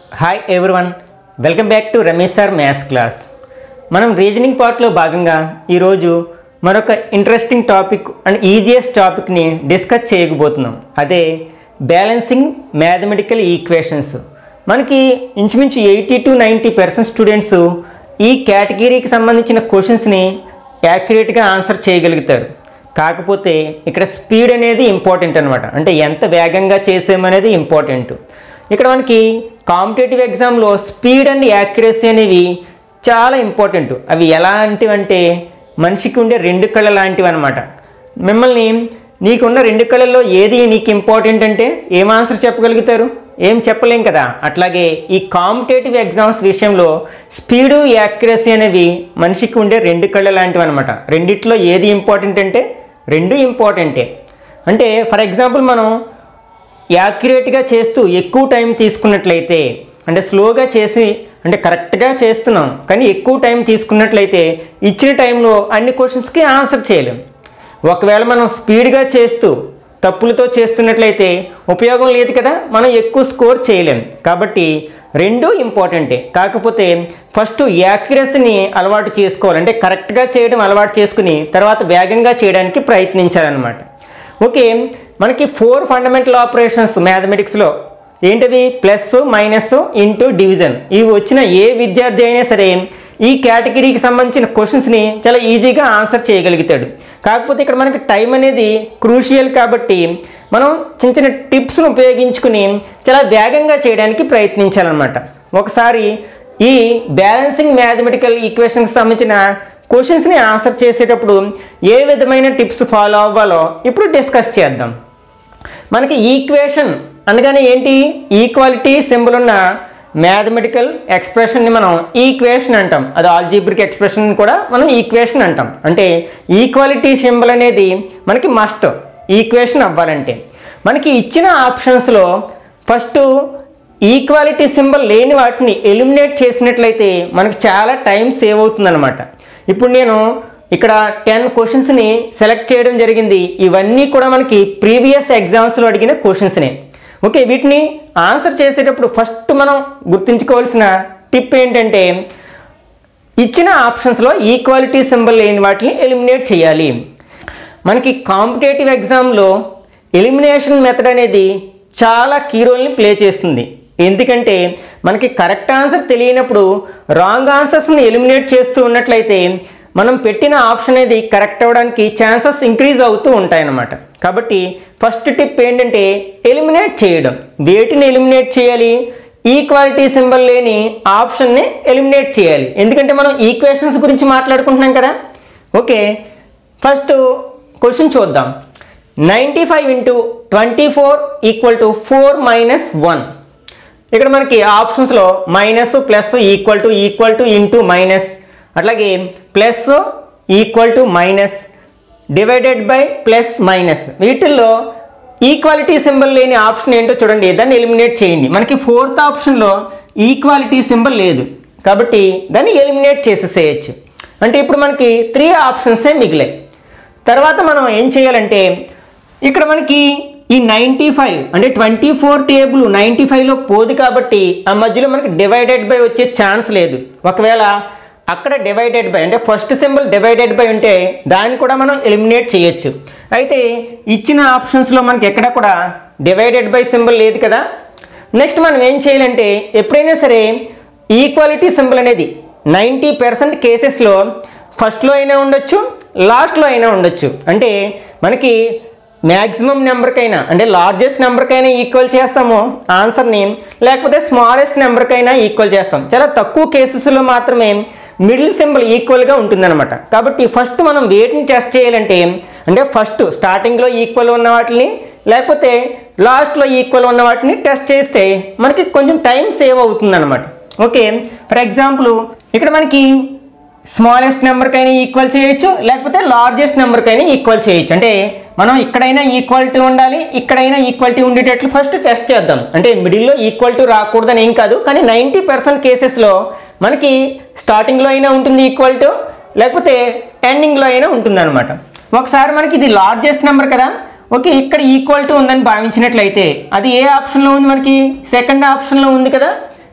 hi everyone welcome back to Ramesh sir maths class మనం reasoning పార్ట్లో భాగంగా ఈరోజు మరొక ఇంట్రెస్టింగ్ టాపిక్ అండ్ ఈజియెస్ట్ టాపిక్ని డిస్కస్ చేయకపోతున్నాం అదే బ్యాలెన్సింగ్ మ్యాథమెటికల్ ఈక్వేషన్స్ మనకి ఇంచుమించు eighty to ninety percent students ఈ కేటగిరీకి సంబంధించిన క్వశ్చన్స్ని యాక్యురేట్గా ఆన్సర్ చేయగలుగుతారు కాకపోతే ఇక్కడ స్పీడ్ అనేది ఇంపార్టెంట్ అనమాట అంటే ఎంత వేగంగా చేసామనేది ఇంపార్టెంట్ ఇక్కడ మనకి కాంపిటేటివ్ ఎగ్జామ్లో స్పీడ్ అండ్ యాక్యురసీ అనేవి చాలా ఇంపార్టెంట్ అవి ఎలాంటివంటే మనిషికి ఉండే రెండు కళ్ళ లాంటివి అనమాట మిమ్మల్ని నీకున్న రెండు కళల్లో ఏది నీకు ఇంపార్టెంట్ అంటే ఏం ఆన్సర్ చెప్పగలుగుతారు ఏం చెప్పలేం కదా అట్లాగే ఈ కాంపిటేటివ్ ఎగ్జామ్స్ విషయంలో స్పీడు యాక్యురసీ అనేవి మనిషికి ఉండే రెండు కళ్ళ లాంటివి అనమాట రెండిట్లో ఏది ఇంపార్టెంట్ అంటే రెండు ఇంపార్టెంటే అంటే ఫర్ ఎగ్జాంపుల్ మనం యాక్యురేట్గా చేస్తూ ఎక్కువ టైం తీసుకున్నట్లయితే అంటే స్లోగా చేసి అంటే కరెక్ట్గా చేస్తున్నాం కానీ ఎక్కువ టైం తీసుకున్నట్లయితే ఇచ్చిన టైంలో అన్ని క్వశ్చన్స్కి ఆన్సర్ చేయలేం ఒకవేళ మనం స్పీడ్గా చేస్తూ తప్పులతో చేస్తున్నట్లయితే ఉపయోగం లేదు కదా మనం ఎక్కువ స్కోర్ చేయలేం కాబట్టి రెండూ ఇంపార్టెంటే కాకపోతే ఫస్ట్ యాక్యురసీని అలవాటు చేసుకోవాలి అంటే కరెక్ట్గా చేయడం అలవాటు చేసుకుని తర్వాత వేగంగా చేయడానికి ప్రయత్నించాలన్నమాట ఓకే మనకి ఫోర్ ఫండమెంటల్ ఆపరేషన్స్ మ్యాథమెటిక్స్లో ఏంటిది ప్లస్ మైనస్ ఇంటూ డివిజన్ ఇవి వచ్చిన ఏ విద్యార్థి అయినా సరే ఈ కేటగిరీకి సంబంధించిన క్వశ్చన్స్ని చాలా ఈజీగా ఆన్సర్ చేయగలుగుతాడు కాకపోతే ఇక్కడ మనకి టైం అనేది క్రూషియల్ కాబట్టి మనం చిన్న చిన్న టిప్స్ను ఉపయోగించుకుని చాలా వేగంగా చేయడానికి ప్రయత్నించాలన్నమాట ఒకసారి ఈ బ్యాలెన్సింగ్ మ్యాథమెటికల్ ఈక్వేషన్కి సంబంధించిన క్వశ్చన్స్ని ఆన్సర్ చేసేటప్పుడు ఏ విధమైన టిప్స్ ఫాలో అవ్వాలో ఇప్పుడు డిస్కస్ చేద్దాం మనకి ఈక్వేషన్ అనగానే ఏంటి ఈక్వాలిటీ సింబల్ ఉన్న మ్యాథమెటికల్ ఎక్స్ప్రెషన్ని మనం ఈక్వేషన్ అంటాం అది ఆల్జీబ్రిక్ ఎక్స్ప్రెషన్ కూడా మనం ఈక్వేషన్ అంటాం అంటే ఈక్వాలిటీ సింబల్ అనేది మనకి మస్ట్ ఈక్వేషన్ అవ్వాలంటే మనకి ఇచ్చిన ఆప్షన్స్లో ఫస్ట్ ఈక్వాలిటీ సింబల్ లేని వాటిని ఎలిమినేట్ చేసినట్లయితే మనకి చాలా టైం సేవ్ అవుతుందన్నమాట ఇప్పుడు నేను ఇక్కడ టెన్ క్వశ్చన్స్ని సెలెక్ట్ చేయడం జరిగింది ఇవన్నీ కూడా మనకి ప్రీవియస్ ఎగ్జామ్స్లో అడిగిన క్వశ్చన్స్నే ఓకే వీటిని ఆన్సర్ చేసేటప్పుడు ఫస్ట్ మనం గుర్తుంచుకోవాల్సిన టిప్ ఏంటంటే ఇచ్చిన ఆప్షన్స్లో ఈక్వాలిటీ సింబల్ లేని వాటిని ఎలిమినేట్ చేయాలి మనకి కాంపిటేటివ్ ఎగ్జామ్లో ఎలిమినేషన్ మెథడ్ అనేది చాలా కీ రోల్ని ప్లే చేస్తుంది ఎందుకంటే మనకి కరెక్ట్ ఆన్సర్ తెలియనప్పుడు రాంగ్ ఆన్సర్స్ని ఎలిమినేట్ చేస్తూ ఉన్నట్లయితే మనం పెట్టిన ఆప్షన్ అనేది కరెక్ట్ అవ్వడానికి ఛాన్సెస్ ఇంక్రీజ్ అవుతూ ఉంటాయన్నమాట కాబట్టి ఫస్ట్ టిప్ ఏంటంటే ఎలిమినేట్ చేయడం వేటిని ఎలిమినేట్ చేయాలి ఈక్వాలిటీ సింబల్ లేని ఆప్షన్ని ఎలిమినేట్ చేయాలి ఎందుకంటే మనం ఈక్వేషన్స్ గురించి మాట్లాడుకుంటున్నాం కదా ఓకే ఫస్ట్ క్వశ్చన్ చూద్దాం ninety five into twenty four equal to four minus one ఇక్కడ మనకి ఆప్షన్స్లో minus plus equal to equal to into minus అట్లాగే plus equal to minus divided by plus minus వీటిల్లో ఈక్వాలిటీ సింబల్ లేని option ఏంటో చూడండి దాన్ని ఎలిమినేట్ చేయండి మనకి ఫోర్త్ ఆప్షన్లో ఈక్వాలిటీ సింబల్ లేదు కాబట్టి దాన్ని ఎలిమినేట్ చేసేసేయచ్చు అంటే ఇప్పుడు మనకి త్రీ ఆప్షన్సే మిగిలాయి తర్వాత మనం ఏం చేయాలంటే ఇక్కడ మనకి ఈ నైంటీ ఫైవ్ అంటే ట్వంటీ ఫోర్ టేబుల్ నైంటీ ఫైవ్లో పోదు కాబట్టి ఆ మధ్యలో మనకి డివైడెడ్ బై వచ్చే ఛాన్స్ లేదు ఒకవేళ అక్కడ డివైడెడ్ బై అంటే ఫస్ట్ సింబల్ డివైడెడ్ బై ఉంటే దాన్ని కూడా మనం ఎలిమినేట్ చేయొచ్చు అయితే ఇచ్చిన ఆప్షన్స్లో మనకి ఎక్కడ కూడా డివైడెడ్ బై సింబల్ లేదు కదా నెక్స్ట్ మనం ఏం చేయాలంటే ఎప్పుడైనా సరే ఈక్వాలిటీ సింబల్ అనేది నైంటీ పర్సెంట్ కేసెస్లో ఫస్ట్లో అయినా ఉండొచ్చు లాస్ట్లో అయినా ఉండొచ్చు అంటే మనకి మ్యాక్సిమం నెంబర్కైనా అంటే లార్జెస్ట్ నెంబర్కైనా ఈక్వల్ చేస్తాము ఆన్సర్ని లేకపోతే స్మాలెస్ట్ నెంబర్కైనా ఈక్వల్ చేస్తాం చాలా తక్కువ కేసెస్లో మాత్రమే మిడిల్ సింబల్ ఈక్వల్గా ఉంటుందన్నమాట కాబట్టి ఫస్ట్ మనం వేటిని టెస్ట్ చేయాలంటే అంటే ఫస్ట్ స్టార్టింగ్లో ఈక్వల్ ఉన్న వాటిని లేకపోతే లాస్ట్లో ఈక్వల్ ఉన్న వాటిని టెస్ట్ చేస్తే మనకి కొంచెం టైం సేవ్ అవుతుందన్నమాట ఓకే ఫర్ ఎగ్జాంపుల్ ఇక్కడ మనకి స్మాలెస్ట్ నెంబర్కైనా ఈక్వల్ చేయొచ్చు లేకపోతే లార్జెస్ట్ నెంబర్కైనా ఈక్వల్ చేయొచ్చు అంటే మనం ఇక్కడైనా ఈక్వాలిటీ ఉండాలి ఇక్కడైనా ఈక్వాలిటీ ఉండేటట్లు ఫస్ట్ టెస్ట్ చేద్దాం అంటే మిడిల్లో ఈక్వాలిటీ రాకూడదని ఏం కాదు కానీ నైంటీ పర్సెంట్ కేసెస్లో మనకి స్టార్టింగ్లో అయినా ఉంటుంది ఈక్వాలిటీ లేకపోతే ఎండింగ్లో అయినా ఉంటుంది అనమాట ఒకసారి మనకి ఇది లార్జెస్ట్ నెంబర్ కదా ఓకే ఇక్కడ ఈక్వాలిటీ ఉందని భావించినట్లయితే అది ఏ ఆప్షన్లో ఉంది మనకి సెకండ్ ఆప్షన్లో ఉంది కదా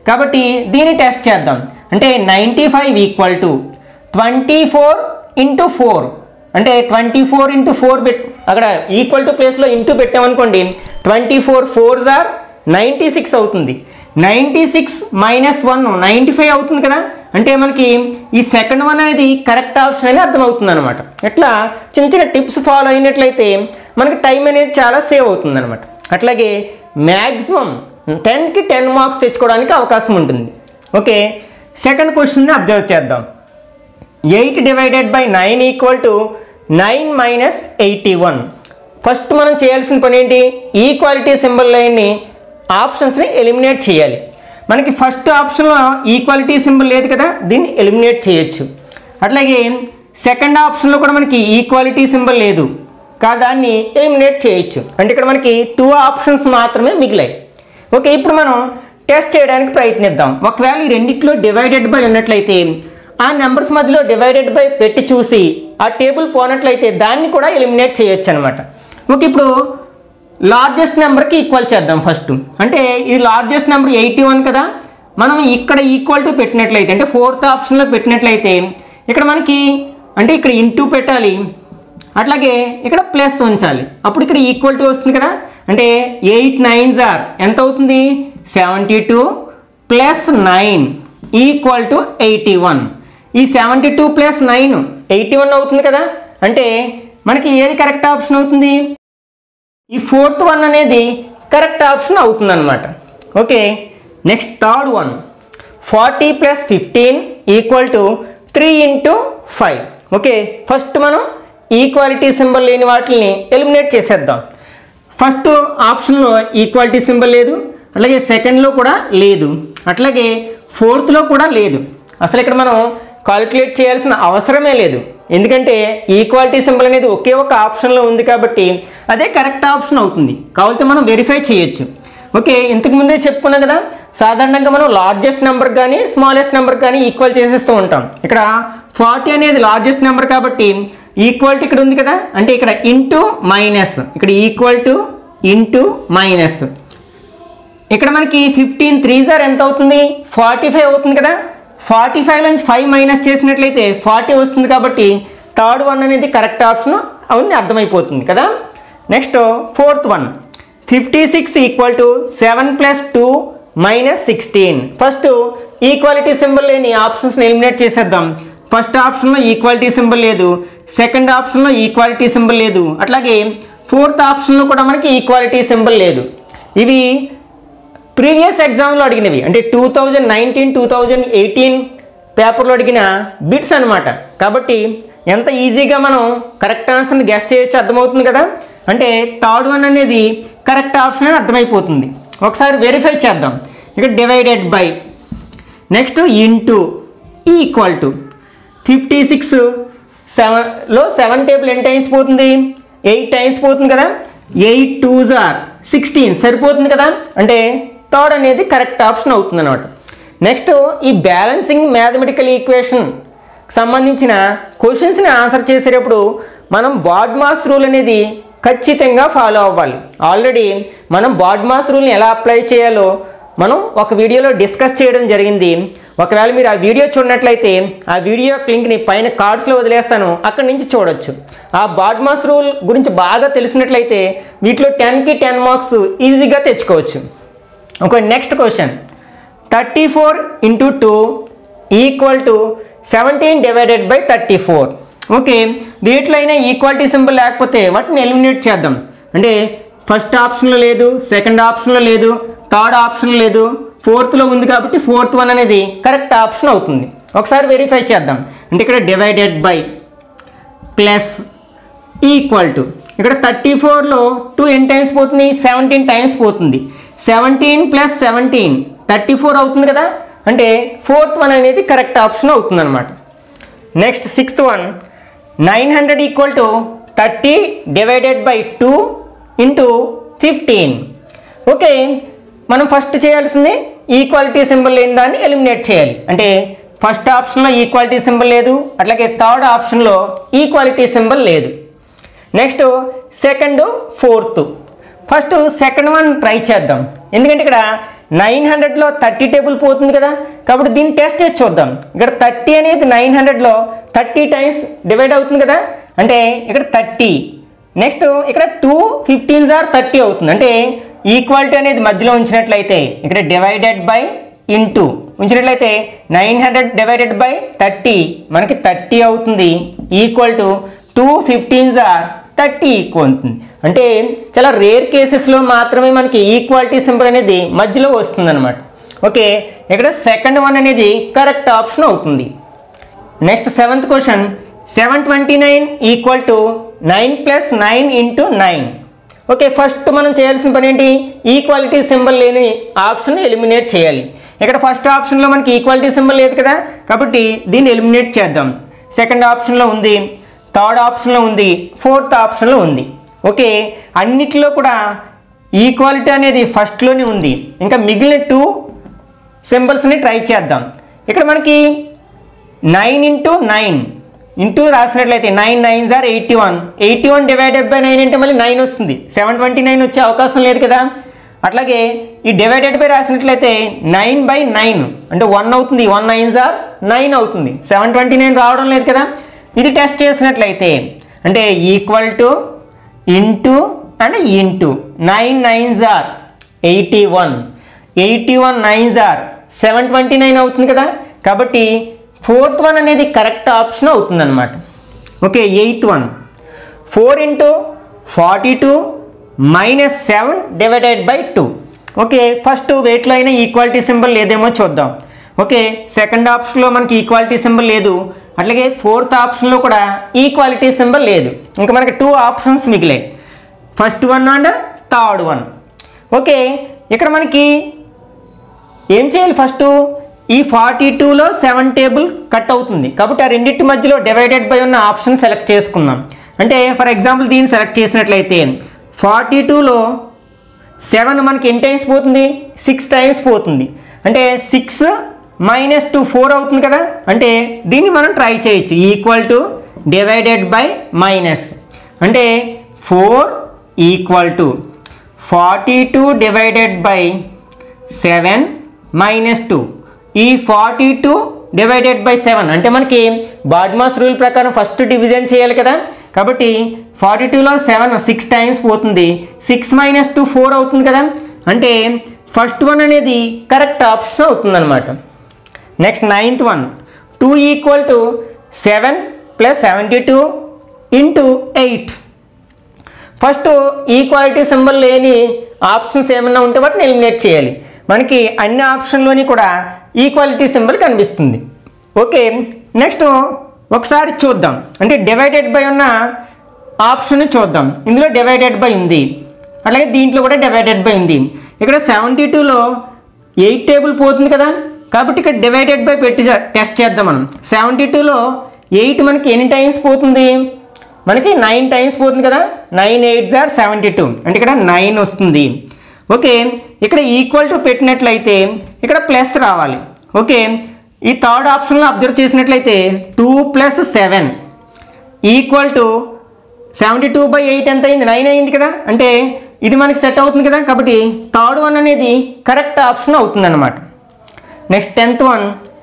కాబట్టి దీన్ని టెస్ట్ చేద్దాం అంటే ninety five equal to twenty four into four అంటే ట్వంటీ ఫోర్ ఇంటూ ఫోర్ పెట్ అక్కడ ఈక్వల్ టు ప్లేస్లో ఇంటూ పెట్టామనుకోండి ట్వంటీ ఫోర్ ఫోర్ జార్ నైంటీ సిక్స్ అవుతుంది ninety six minus one ninety five అవుతుంది కదా అంటే మనకి ఈ సెకండ్ వన్ అనేది కరెక్ట్ ఆప్షన్ అని అర్థమవుతుంది అనమాట ఇట్లా చిన్న చిన్న టిప్స్ ఫాలో అయినట్లయితే మనకి టైం అనేది చాలా సేవ్ అవుతుంది అనమాట అట్లాగే మ్యాక్సిమం టెన్కి టెన్ మార్క్స్ తెచ్చుకోవడానికి అవకాశం ఉంటుంది ఓకే సెకండ్ క్వశ్చన్ని అబ్జర్వ్ చేద్దాం eight divided by nine equal to nine minus eighty one first మనం చేయాల్సిన పని ఏంటి ఈక్వాలిటీ సింబల్ లేని ఆప్షన్స్ని ఎలిమినేట్ చేయాలి మనకి ఫస్ట్ ఆప్షన్లో ఈక్వాలిటీ సింబల్ లేదు కదా దీన్ని ఎలిమినేట్ చేయొచ్చు అట్లాగే సెకండ్ ఆప్షన్లో కూడా మనకి ఈక్వాలిటీ సింబల్ లేదు కా దాన్ని ఎలిమినేట్ చేయొచ్చు అంటే ఇక్కడ మనకి టూ ఆప్షన్స్ మాత్రమే మిగిలాయి ఓకే ఇప్పుడు మనం టెస్ట్ చేయడానికి ప్రయత్నిద్దాం ఒకవేళ ఈ రెండిట్లో డివైడెడ్ బై ఉన్నట్లయితే ఆ నెంబర్స్ మధ్యలో డివైడెడ్ బై పెట్టి చూసి ఆ టేబుల్ పోనట్లయితే దాన్ని కూడా ఎలిమినేట్ చేయొచ్చు అనమాట ఓకే ఇప్పుడు లార్జెస్ట్ నెంబర్కి ఈక్వల్ చేద్దాం ఫస్ట్ అంటే ఇది లార్జెస్ట్ నెంబర్ ఎయిటీ వన్ కదా మనం ఇక్కడ ఈక్వల్ టు పెట్టినట్లయితే అంటే ఫోర్త్ ఆప్షన్లో పెట్టినట్లయితే ఇక్కడ మనకి అంటే ఇక్కడ ఇంటూ పెట్టాలి అట్లాగే ఇక్కడ ప్లస్ ఉంచాలి అప్పుడు ఇక్కడ ఈక్వల్ టు వస్తుంది కదా అంటే ఎయిట్ నైన్ జార్ ఎంత అవుతుంది seventy two plus nine equal to eighty one ఈ seventy two plus nine eighty one అవుతుంది కదా అంటే మనకి ఏది కరెక్ట్ ఆప్షన్ అవుతుంది ఈ ఫోర్త్ వన్ అనేది కరెక్ట్ ఆప్షన్ అవుతుంది అనమాట okay next third one forty plus fifteen equal to three into five okay first మనం ఈక్వాలిటీ సింబల్ లేని వాటిని ఎలిమినేట్ చేసేద్దాం ఫస్ట్ ఆప్షన్లో ఈక్వాలిటీ సింబల్ లేదు అలాగే సెకండ్లో కూడా లేదు అట్లాగే ఫోర్త్లో కూడా లేదు అసలు ఇక్కడ మనం కాలిక్యులేట్ చేయాల్సిన అవసరమే లేదు ఎందుకంటే ఈక్వాలిటీ సింబల్ అనేది ఒకే ఒక ఆప్షన్లో ఉంది కాబట్టి అదే కరెక్ట్ ఆప్షన్ అవుతుంది కావాలంటే మనం వెరిఫై చేయొచ్చు ఓకే ఇంతకు ముందే చెప్పుకున్నాం కదా సాధారణంగా మనం లార్జెస్ట్ నెంబర్ కానీ స్మాలెస్ట్ నెంబర్ కానీ ఈక్వల్ చేసేస్తూ ఉంటాం ఇక్కడ ఫార్టీ అనేది లార్జెస్ట్ నెంబర్ కాబట్టి ఈక్వాలిటీ ఇక్కడ ఉంది కదా అంటే ఇక్కడ ఇంటూ మైనస్ ఇక్కడ ఈక్వల్ టు ఇంటూ మైనస్ ఇక్కడ మనకి ఫిఫ్టీన్ త్రీ జార్ ఎంత అవుతుంది ఫార్టీ ఫైవ్ అవుతుంది కదా ఫార్టీ ఫైవ్ నుంచి ఫైవ్ మైనస్ చేసినట్లయితే ఫార్టీ వస్తుంది కాబట్టి థర్డ్ వన్ అనేది కరెక్ట్ ఆప్షన్ అవును అర్థమైపోతుంది కదా next fourth one fifty six equal to seven plus two minus sixteen first equality symbol లేని ఆప్షన్స్ని ఎలిమినేట్ చేసేద్దాం ఫస్ట్ ఆప్షన్లో ఈక్వాలిటీ సింబల్ లేదు సెకండ్ ఆప్షన్లో ఈక్వాలిటీ సింబల్ లేదు అట్లాగే ఫోర్త్ ఆప్షన్లో కూడా మనకి ఈక్వాలిటీ సింబల్ లేదు ఇవి ప్రీవియస్ ఎగ్జామ్లో అడిగినవి అంటే two thousand nineteen two thousand eighteen పేపర్లో అడిగిన బిట్స్ అనమాట కాబట్టి ఎంత ఈజీగా మనం కరెక్ట్ ఆన్సర్ని గెస్ చేయొచ్చు అర్థమవుతుంది కదా అంటే థర్డ్ వన్ అనేది కరెక్ట్ ఆప్షన్ అని అర్థమైపోతుంది ఒకసారి వెరిఫై చేద్దాం ఇక్కడ divided by next into equal to fifty six సెవెన్లో సెవెన్ టేబుల్ ఎన్ని టైమ్స్ పోతుంది ఎయిట్ టైమ్స్ పోతుంది కదా ఎయిట్ టూ జార్ సిక్స్టీన్ సరిపోతుంది కదా అంటే థర్డ్ అనేది కరెక్ట్ ఆప్షన్ అవుతుంది అనమాట నెక్స్ట్ ఈ బ్యాలెన్సింగ్ మ్యాథమెటికల్ ఈక్వేషన్ సంబంధించిన క్వశ్చన్స్ని ఆన్సర్ చేసేటప్పుడు మనం బాడ్మాస్ రూల్ అనేది ఖచ్చితంగా ఫాలో అవ్వాలి ఆల్రెడీ మనం బాడ్మాస్ రూల్ని ఎలా అప్లై చేయాలో మనం ఒక వీడియోలో డిస్కస్ చేయడం జరిగింది ఒకవేళ మీరు ఆ వీడియో చూడనట్లయితే ఆ వీడియో లింక్ని పైన కార్డ్స్లో వదిలేస్తాను అక్కడి నుంచి చూడొచ్చు ఆ బాడ్మాస్ రూల్ గురించి బాగా తెలిసినట్లయితే వీటిలో టెన్కి టెన్ మార్క్స్ ఈజీగా తెచ్చుకోవచ్చు ఒక next question thirty four into two equal to seventeen divided by thirty four okay వీటిలో అయినా ఈక్వాలిటీ సింబల్ లేకపోతే వాటిని ఎలిమినేట్ చేద్దాం అంటే ఫస్ట్ ఆప్షన్లో లేదు సెకండ్ ఆప్షన్లో లేదు థర్డ్ ఆప్షన్ లేదు ఫోర్త్లో ఉంది కాబట్టి ఫోర్త్ వన్ అనేది కరెక్ట్ ఆప్షన్ అవుతుంది ఒకసారి వెరిఫై చేద్దాం అంటే ఇక్కడ divided by plus equal to ఇక్కడ థర్టీ ఫోర్లో టూ ఎన్ని టైమ్స్ పోతుంది సెవెంటీన్ టైమ్స్ పోతుంది seventeen plus seventeen thirty four అవుతుంది కదా అంటే ఫోర్త్ వన్ అనేది కరెక్ట్ ఆప్షన్ అవుతుంది అనమాట next sixth one nine hundred equal to thirty divided by two into fifteen okay మనం ఫస్ట్ చేయాల్సింది ఈక్వాలిటీ సింబల్ లేని దాన్ని ఎలిమినేట్ చేయాలి అంటే ఫస్ట్ ఆప్షన్లో ఈక్వాలిటీ సింబల్ లేదు అట్లాగే థర్డ్ ఆప్షన్లో ఈక్వాలిటీ సింబల్ లేదు next second fourth first second one try చేద్దాం ఎందుకంటే ఇక్కడ నైన్ హండ్రెడ్లో థర్టీ టేబుల్ పోతుంది కదా కాబట్టి దీన్ని టెస్ట్ చేసి చూద్దాం ఇక్కడ థర్టీ అనేది నైన్ హండ్రెడ్లో థర్టీ టైమ్స్ డివైడ్ అవుతుంది కదా అంటే ఇక్కడ థర్టీ నెక్స్ట్ ఇక్కడ టూ ఫిఫ్టీన్ జార్ థర్టీ అవుతుంది అంటే ఈక్వాలిటీ అనేది మధ్యలో ఉంచినట్లయితే ఇక్కడ డివైడెడ్ బై ఇంటూ ఉంచినట్లయితే nine hundred divided by thirty మనకి థర్టీ అవుతుంది equal to two fifteen are thirty equal అవుతుంది అంటే చాలా రేర్ కేసెస్లో మాత్రమే మనకి ఈక్వాలిటీ సింబల్ అనేది మధ్యలో వస్తుంది అనమాట ఓకే ఇక్కడ సెకండ్ వన్ అనేది కరెక్ట్ ఆప్షన్ అవుతుంది next seventh question seven twenty nine equal to nine plus nine into nine okay first మనం చేయాల్సిన పని ఏంటి ఈక్వాలిటీ సింబల్ లేని ఆప్షన్ ఎలిమినేట్ చేయాలి ఇక్కడ ఫస్ట్ ఆప్షన్లో మనకి ఈక్వాలిటీ సింబల్ లేదు కదా కాబట్టి దీన్ని ఎలిమినేట్ చేద్దాం సెకండ్ ఆప్షన్లో ఉంది థర్డ్ ఆప్షన్లో ఉంది ఫోర్త్ ఆప్షన్లో ఉంది ఓకే అన్నిటిలో కూడా ఈక్వాలిటీ అనేది ఫస్ట్లోనే ఉంది ఇంకా మిగిలిన టూ సింబల్స్ని ట్రై చేద్దాం ఇక్కడ మనకి నైన్ ఇంటూ నైన్ ఇంటూ రాసినట్లయితే nine nine are eighty one eighty one divided by nine అంటే మళ్ళీ నైన్ వస్తుంది సెవెన్ ట్వంటీ నైన్ వచ్చే అవకాశం లేదు కదా అట్లాగే ఈ డివైడెడ్ బై రాసినట్లయితే నైన్ బై నైన్ అంటే వన్ అవుతుంది వన్ నైన్ జార్ నైన్ అవుతుంది సెవెన్ ట్వంటీ నైన్ రావడం లేదు కదా ఇది టెస్ట్ చేసినట్లయితే అంటే equal to into and into nine nine are eighty one eighty one nine are seven twenty nine అవుతుంది కదా కాబట్టి ఫోర్త్ వన్ అనేది కరెక్ట్ ఆప్షన్ అవుతుంది అనమాట okay eighth one four into forty two minus seven divided by two okay first వెయిట్లో అయినా equality symbol లేదేమో చూద్దాం ఓకే సెకండ్ ఆప్షన్లో మనకి ఈక్వాలిటీ సింబల్ లేదు అట్లాగే ఫోర్త్ ఆప్షన్లో కూడా ఈక్వాలిటీ సింబల్ లేదు ఇంకా మనకి టూ ఆప్షన్స్ మిగిలాయి first one and third one okay ఇక్కడ మనకి ఏం చేయాలి ఫస్ట్ ఈ ఫార్టీ టూలో సెవెన్ టేబుల్ కట్ అవుతుంది కాబట్టి ఆ రెండింటి మధ్యలో డివైడెడ్ బై ఉన్న ఆప్షన్ సెలెక్ట్ చేసుకుందాం అంటే ఫర్ ఎగ్జాంపుల్ దీన్ని సెలెక్ట్ చేసినట్లయితే ఫార్టీ టూలో సెవెన్ మనకి ఎన్ని టైమ్స్ పోతుంది సిక్స్ టైమ్స్ పోతుంది అంటే సిక్స్ మైనస్ టూ ఫోర్ అవుతుంది కదా అంటే దీన్ని మనం ట్రై చేయొచ్చు equal to divided by minus అంటే four equal to forty two divided by seven minus two ఈ forty two divided by seven అంటే మనకి బాడ్మాస్ రూల్ ప్రకారం ఫస్ట్ డివిజన్ చేయాలి కదా కాబట్టి ఫార్టీ టూలో సెవెన్ సిక్స్ టైమ్స్ పోతుంది సిక్స్ మైనస్ టూ ఫోర్ అవుతుంది కదా అంటే ఫస్ట్ వన్ అనేది కరెక్ట్ ఆప్షన్ అవుతుంది అనమాట next ninth one two equal to seven plus seventy two into eight first equality symbol లేని ఆప్షన్స్ ఏమైనా ఉంటే వాటిని ఎలిమినేట్ చేయాలి మనకి అన్ని ఆప్షన్లోని కూడా ఈక్వాలిటీ సింబల్ కనిపిస్తుంది ఓకే నెక్స్ట్ ఒకసారి చూద్దాం అంటే డివైడెడ్ బై ఉన్న ఆప్షన్ చూద్దాం ఇందులో డివైడెడ్ బై ఉంది అలాగే దీంట్లో కూడా డివైడెడ్ బై ఉంది ఇక్కడ సెవెంటీ టూలో ఎయిట్ టేబుల్ పోతుంది కదా కాబట్టి ఇక్కడ డివైడెడ్ బై పెట్టి టెస్ట్ చేద్దాం మనం సెవెంటీ టూలో ఎయిట్ మనకి ఎన్ని టైమ్స్ పోతుంది మనకి నైన్ టైమ్స్ పోతుంది కదా nine eight are seventy two అంటే ఇక్కడ నైన్ వస్తుంది ఓకే ఇక్కడ ఈక్వల్ టు పెట్టినట్లయితే ఇక్కడ ప్లస్ రావాలి ఓకే ఈ థర్డ్ ఆప్షన్లో అబ్జర్వ్ చేసినట్లయితే two plus seven equal to seventy two by eight ఎంత అయింది నైన్ అయింది కదా అంటే ఇది మనకి సెట్ అవుతుంది కదా కాబట్టి థర్డ్ వన్ అనేది కరెక్ట్ ఆప్షన్ అవుతుంది అనమాట next tenth one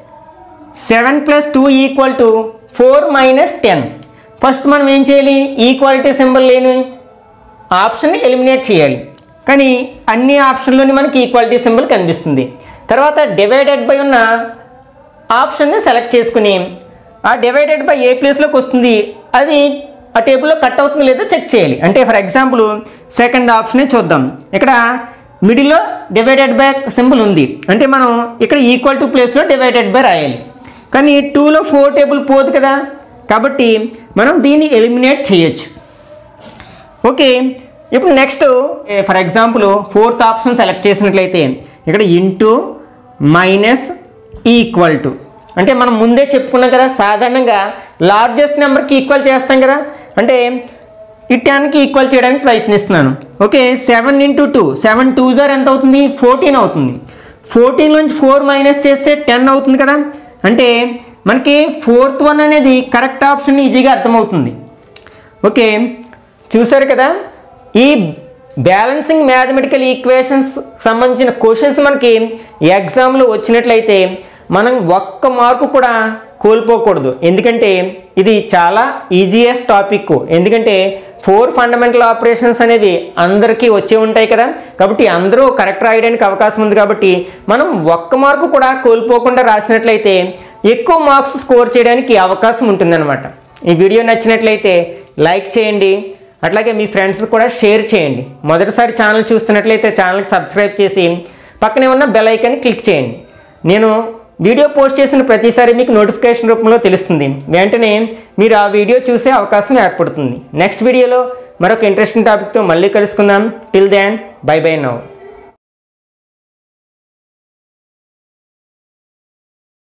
seven plus two equal to four minus ten first మనం ఏం చేయాలి ఈక్వాలిటీ సింబల్ లేని ఆప్షన్ ఎలిమినేట్ చేయాలి కానీ అన్ని ఆప్షన్లోని మనకి ఈక్వాలిటీ సింబల్ కనిపిస్తుంది తర్వాత డివైడెడ్ బై ఉన్న ఆప్షన్ని సెలెక్ట్ చేసుకుని ఆ డివైడెడ్ బై ఏ ప్లేస్లోకి వస్తుంది అది ఆ టేబుల్లో కట్ అవుతుంది లేదో చెక్ చేయాలి అంటే ఫర్ ఎగ్జాంపుల్ సెకండ్ ఆప్షనే చూద్దాం ఇక్కడ మిడిల్లో డివైడెడ్ బై సింబల్ ఉంది అంటే మనం ఇక్కడ ఈక్వల్ టు ప్లేస్లో డివైడెడ్ బై రాయాలి కానీ టూలో ఫోర్ టేబుల్ పోదు కదా కాబట్టి మనం దీన్ని ఎలిమినేట్ చేయొచ్చు ఓకే ఇప్పుడు next for example fourth option select చేసినట్లయితే ఇక్కడ ఇంటూ మైనస్ ఈక్వల్ టు అంటే మనం ముందే చెప్పుకున్నాం కదా సాధారణంగా లార్జెస్ట్ నెంబర్కి ఈక్వల్ చేస్తాం కదా అంటే ఈ టెన్కి ఈక్వల్ చేయడానికి ప్రయత్నిస్తున్నాను okay seven into two seven two are ఎంత అవుతుంది ఫోర్టీన్ అవుతుంది ఫోర్టీన్ నుంచి ఫోర్ మైనస్ చేస్తే టెన్ అవుతుంది కదా అంటే మనకి ఫోర్త్ వన్ అనేది కరెక్ట్ ఆప్షన్ ఈజీగా అర్థమవుతుంది ఓకే చూసారు కదా ఈ బ్యాలెన్సింగ్ మ్యాథమెటికల్ ఈక్వేషన్స్ సంబంధించిన క్వశ్చన్స్ మనకి ఎగ్జామ్లో వచ్చినట్లయితే మనం ఒక్క మార్కు కూడా కోల్పోకూడదు ఎందుకంటే ఇది చాలా ఈజియెస్ట్ టాపిక్ ఎందుకంటే ఫోర్ ఫండమెంటల్ ఆపరేషన్స్ అనేవి అందరికీ వచ్చే ఉంటాయి కదా కాబట్టి అందరూ కరెక్ట్ రాయడానికి అవకాశం ఉంది కాబట్టి మనం ఒక్క మార్కు కూడా కోల్పోకుండా రాసినట్లయితే ఎక్కువ మార్క్స్ స్కోర్ చేయడానికి అవకాశం ఉంటుందన్నమాట ఈ వీడియో నచ్చినట్లయితే లైక్ చేయండి అట్లాగే మీ ఫ్రెండ్స్ కూడా షేర్ చేయండి మొదటిసారి ఛానల్ చూస్తున్నట్లయితే ఛానల్కి సబ్స్క్రైబ్ చేసి పక్కనే ఉన్న బెల్ ఐకాన్ని క్లిక్ చేయండి నేను వీడియో పోస్ట్ చేసిన ప్రతిసారి మీకు నోటిఫికేషన్ రూపంలో తెలుస్తుంది వెంటనే మీరు ఆ వీడియో చూసే అవకాశం ఏర్పడుతుంది నెక్స్ట్ వీడియోలో మరొక ఇంట్రెస్టింగ్ టాపిక్తో మళ్ళీ కలుసుకుందాం till then bye bye now